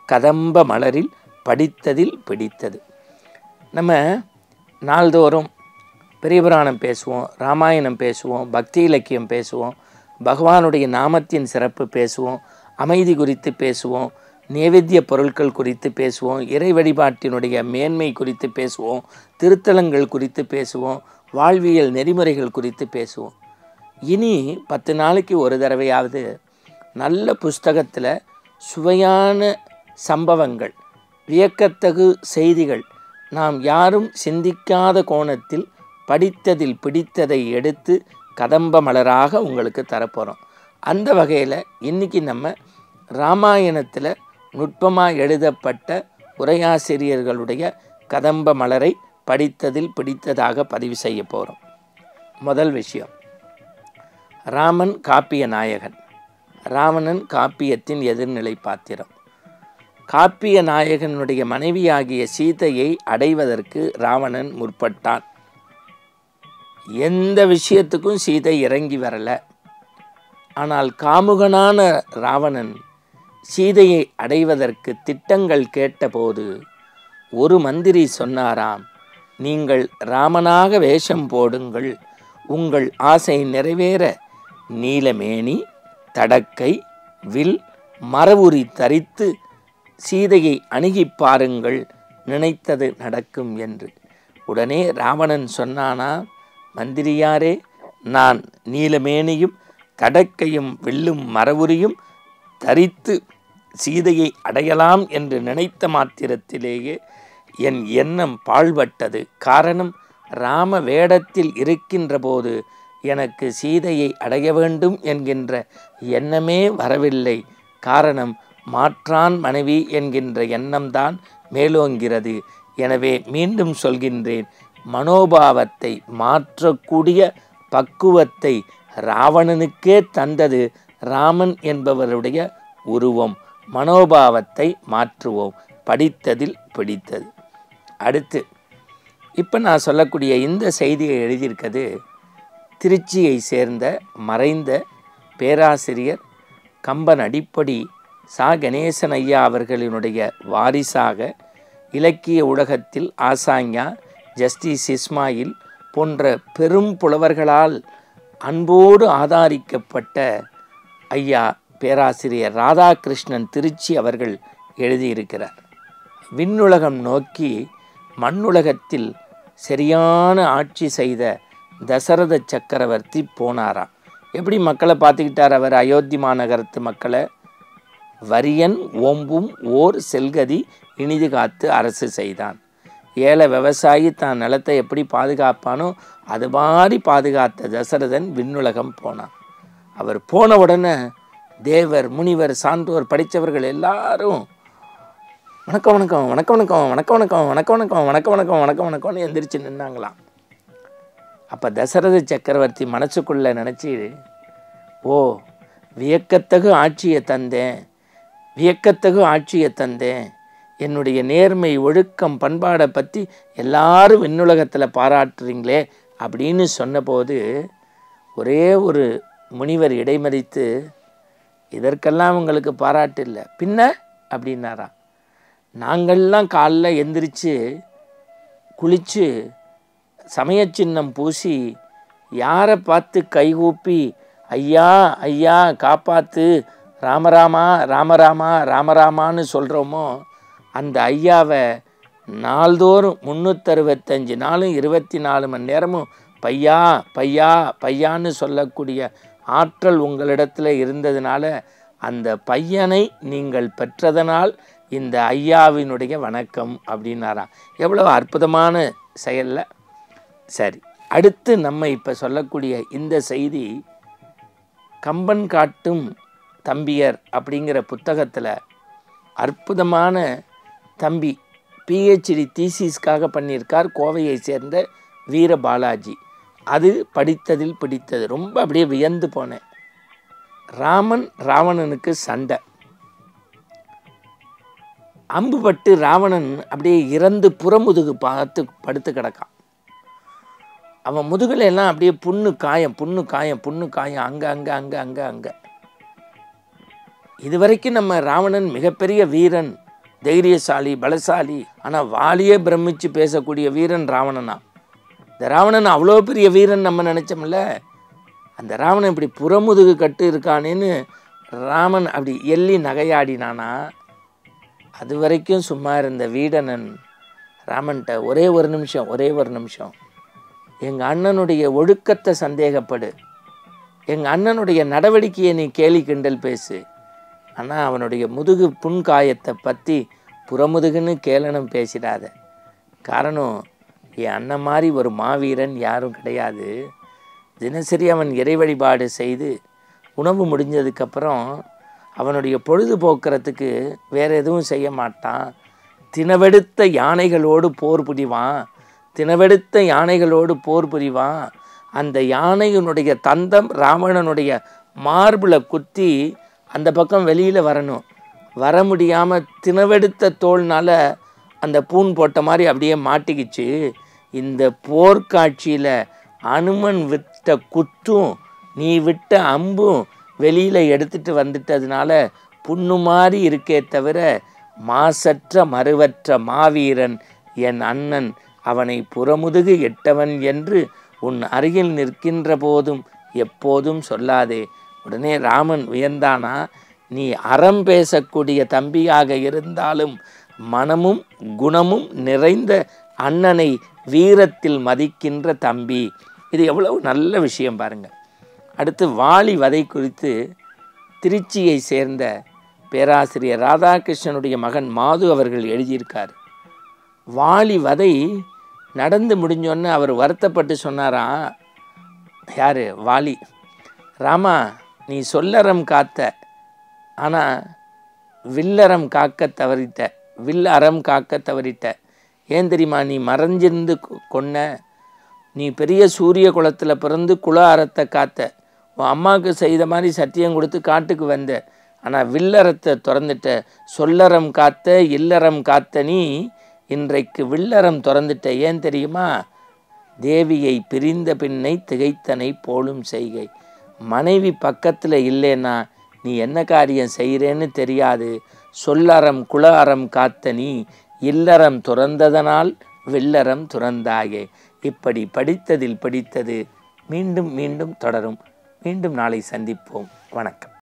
கதம்ப மலரில் படித்ததில் பிடித்தது நம்ம நாள்தோறும் பெரிய புராணம் பேசுவோம் ராமாயணம் பேசுவோம் பக்தி இலக்கியம் பேசுவோம் பகவானுடைய நாமத்தின் சிறப்பு பேசுவோம் அமைதி குறித்து பேசுவோம் நேவேத்திய பொருட்கள் குறித்து பேசுவோம் இறை வழிபாட்டினுடைய மேன்மை குறித்து பேசுவோம் திருத்தலங்கள் குறித்து பேசுவோம் வாழ்வியல் நெறிமுறைகள் குறித்து பேசுவோம் இனி பத்து நாளைக்கு ஒரு தடவையாவது நல்ல புஸ்தகத்தில் சுவையான சம்பவங்கள் வியக்கத்தகு செய்திகள் நாம் யாரும் சிந்திக்காத கோணத்தில் படித்ததில் பிடித்ததை எடுத்து கதம்ப மலராக உங்களுக்கு தரப்போகிறோம் அந்த வகையில் இன்றைக்கி நம்ம ராமாயணத்தில் நுட்பமாக எழுதப்பட்ட உரையாசிரியர்களுடைய கதம்ப மலரை படித்ததில் பிடித்ததாக பதிவு செய்ய போகிறோம் முதல் விஷயம் ராமன் காப்பிய நாயகன் ராவணன் காப்பியத்தின் எதிர்நிலை பாத்திரம் காப்பிய நாயகனுடைய மனைவியாகிய சீதையை அடைவதற்கு ராவணன் முற்பட்டான் எந்த விஷயத்துக்கும் சீதை இறங்கி வரல ஆனால் காமுகனான ராவணன் சீதையை அடைவதற்கு திட்டங்கள் கேட்டபோது ஒரு மந்திரி சொன்னாராம் நீங்கள் ராமனாக வேஷம் போடுங்கள் உங்கள் ஆசை நிறைவேற நீலமேனி தடக்கை வில் மரவுரி தரித்து சீதையை அணுகிப் பாருங்கள் நினைத்தது நடக்கும் என்று உடனே ராவணன் சொன்னானா மந்திரியாரே நான் நீலமேனியும் தடக்கையும் வில்லும் மரவுரியும் தரித்து சீதையை அடையலாம் என்று நினைத்த மாத்திரத்திலேயே என் எண்ணம் பாழ்பட்டது காரணம் ராம வேடத்தில் இருக்கின்ற போது எனக்கு சீதையை அடைய வேண்டும் என்கின்ற எண்ணமே வரவில்லை காரணம் மாற்றான் மனைவி என்கின்ற எண்ணம்தான் மேலோங்கிறது எனவே மீண்டும் சொல்கின்றேன் மனோபாவத்தை மாற்றக்கூடிய பக்குவத்தை ராவணனுக்கே தந்தது ராமன் என்பவருடைய உருவம் மனோபாவத்தை மாற்றுவோம் படித்ததில் பிடித்தது அடுத்து இப்போ நான் சொல்லக்கூடிய இந்த செய்தியை எழுதியிருக்கிறது திருச்சியை சேர்ந்த மறைந்த பேராசிரியர் கம்பன் அடிப்படி சா கணேசன் ஐயா அவர்களினுடைய வாரிசாக இலக்கிய உலகத்தில் ஆசாஞா ஜஸ்டிஸ் இஸ்மாயில் போன்ற பெரும் புலவர்களால் அன்போடு ஆதாரிக்கப்பட்ட ஐயா பேராசிரியர் ராதாகிருஷ்ணன் திருச்சி அவர்கள் எழுதியிருக்கிறார் விண்ணுலகம் நோக்கி மண்ணுலகத்தில் சரியான ஆட்சி செய்த தசரத சக்கரவர்த்தி போனாராம் எப்படி மக்களை பார்த்துக்கிட்டார் அவர் அயோத்தி மாநகரத்து மக்களை வரியன் ஓம்பும் ஓர் செல்கதி இனிது காத்து அரசு செய்தான் ஏழை விவசாயி தான் நிலத்தை எப்படி பாதுகாப்பானோ அது மாதிரி பாதுகாத்த தசரதன் விண்ணுலகம் போனான் அவர் போன உடனே தேவர் முனிவர் சான்றோர் படித்தவர்கள் எல்லாரும் வணக்கம் வணக்கம் வணக்கம் வணக்கம் வணக்கம் வணக்கம் வணக்கம் வணக்கம் வணக்கம் வணக்கம் வணக்கம் வணக்கம்னு எந்திரிச்சு நின்னாங்களாம் அப்போ தசரத சக்கரவர்த்தி மனசுக்குள்ளே நினச்சி ஓ வியக்கத்தகு ஆட்சியை தந்தேன் வியக்கத்தகு ஆட்சியை தந்தேன் என்னுடைய நேர்மை ஒழுக்கம் பண்பாடை பற்றி எல்லாரும் விண்ணுலகத்தில் பாராட்டுறீங்களே அப்படின்னு சொன்னபோது ஒரே ஒரு முனிவர் இடைமறித்து இதற்கெல்லாம் உங்களுக்கு பாராட்டு இல்லை பின்ன அப்படின்னாராம் நாங்கள்லாம் காலைல எந்திரிச்சு குளித்து சமயச்சின்னம் பூசி யாரை பார்த்து கைகூப்பி ஐயா ஐயா காப்பாத்து ராமராமா ராமராமா ராமராமான்னு சொல்கிறோமோ அந்த ஐயாவை நாள்தோறும் முந்நூற்றறுபத்தஞ்சு நாளும் இருபத்தி நாலு மணி நேரமும் பையா பையா பையான்னு சொல்லக்கூடிய ஆற்றல் உங்களிடத்தில் இருந்ததுனால அந்த பையனை நீங்கள் பெற்றதனால் இந்த ஐயாவினுடைய வணக்கம் அப்படின்னாராம் எவ்வளோ அற்புதமான செயலில் சரி அடுத்து நம்ம இப்போ சொல்லக்கூடிய இந்த செய்தி கம்பன் காட்டும் தம்பியர் அப்படிங்கிற புத்தகத்தில் அற்புதமான தம்பி பிஹெச்டி தீசிஸ்க்காக பண்ணியிருக்கார் கோவையை சேர்ந்த வீர பாலாஜி அது படித்ததில் பிடித்தது ரொம்ப அப்படியே வியந்து போனேன் ராமன் ராவணனுக்கு சண்டை அம்புபட்டு ராவணன் அப்படியே இறந்து புறமுதுகு பார்த்து படுத்து கிடக்கான் அவன் முதுகுல எல்லாம் அப்படியே புண்ணு காயம் புண்ணு காயம் புண்ணு காயம் அங்கே அங்கே அங்கே அங்கே அங்கே இதுவரைக்கும் நம்ம ராவணன் மிகப்பெரிய வீரன் தைரியசாலி பலசாலி ஆனால் வாலியே பிரமிச்சு பேசக்கூடிய வீரன் ராவணனா இந்த ராவணன் அவ்வளோ பெரிய வீரன் நம்ம நினச்சோம்ல அந்த ராவணன் இப்படி புறமுதுகு கட்டு இருக்கானேன்னு ராமன் அப்படி எள்ளி நகையாடினானா அது வரைக்கும் சும்மா இருந்த வீடனன் ராமன்கிட்ட ஒரே ஒரு நிமிஷம் ஒரே ஒரு நிமிஷம் எங்கள் அண்ணனுடைய ஒழுக்கத்தை சந்தேகப்படு எங்கள் அண்ணனுடைய நடவடிக்கையை நீ கேலி கிண்டல் பேசு ஆனால் அவனுடைய முதுகு புண்காயத்தை பற்றி புறமுதுகுன்னு கேளனம் பேசிடாத காரணம் என் அண்ணன் மாதிரி ஒரு மாவீரன் யாரும் கிடையாது தினசரி அவன் இறை வழிபாடு செய்து உணவு முடிஞ்சதுக்கப்புறம் அவனுடைய பொழுதுபோக்குறதுக்கு வேற எதுவும் செய்ய மாட்டான் தினவெடுத்த யானைகளோடு போர் புரிவான் தினவெடுத்த யானைகளோடு போர் புரிவான் அந்த யானையினுடைய தந்தம் ராவணனுடைய மார்பில் குத்தி அந்த பக்கம் வெளியில் வரணும் வர முடியாமல் தினவெடுத்த தோல்னால அந்த பூன் போட்ட மாதிரி அப்படியே மாட்டிக்கிச்சு இந்த போர்க்காட்சியில் அனுமன் விட்ட குத்தும் நீ விட்ட அம்பும் வெளியில் எடுத்துட்டு வந்துட்டதுனால புண்ணு மாதிரி இருக்கே தவிர மாசற்ற மறுவற்ற மாவீரன் என் அண்ணன் அவனை புறமுதுகு எட்டவன் என்று உன் அருகில் நிற்கின்ற போதும் எப்போதும் சொல்லாதே உடனே ராமன் உயர்ந்தானா நீ அறம் பேசக்கூடிய தம்பியாக இருந்தாலும் மனமும் குணமும் நிறைந்த அண்ணனை வீரத்தில் மதிக்கின்ற தம்பி இது எவ்வளவு நல்ல விஷயம் பாருங்க அடுத்து வாலி வதை குறித்து திருச்சியை சேர்ந்த பேராசிரியர் ராதாகிருஷ்ணனுடைய மகன் மாது அவர்கள் எழுதியிருக்கார் வாலி வதை நடந்து முடிஞ்சோன்னு அவர் வருத்தப்பட்டு சொன்னாராம் யார் வாலி ராமா நீ சொல்லறம் காத்த ஆனால் வில்லறம் காக்க தவறிட்ட வில் அறம் காக்க தவறிட்ட ஏன் தெரியுமா நீ மறைஞ்சிருந்து கொ- கொன்ன நீ பெரிய சூரிய குலத்தில் பிறந்து குல அறத்தை காத்த உன் அம்மாவுக்கு செய்த மாதிரி சத்தியம் கொடுத்து காட்டுக்கு வந்த ஆனால் வில்லறத்தை திறந்துட்ட சொல்லறம் காத்த இல்லறம் காத்த நீ இன்றைக்கு வில்லறம் திறந்துட்ட ஏன் தெரியுமா தேவியை பிரிந்த பின்னை திகைத்தனை போலும் செய்கை மனைவி பக்கத்தில் இல்லைன்னா நீ என்ன காரியம் செய்கிறேன்னு தெரியாது சொல்லறம் குல அறம் காத்த நீ இல்லறம் துறந்ததனால் வில்லறம் துறந்தாயே இப்படி படித்ததில் படித்தது மீண்டும் மீண்டும் தொடரும் மீண்டும் நாளை சந்திப்போம் வணக்கம்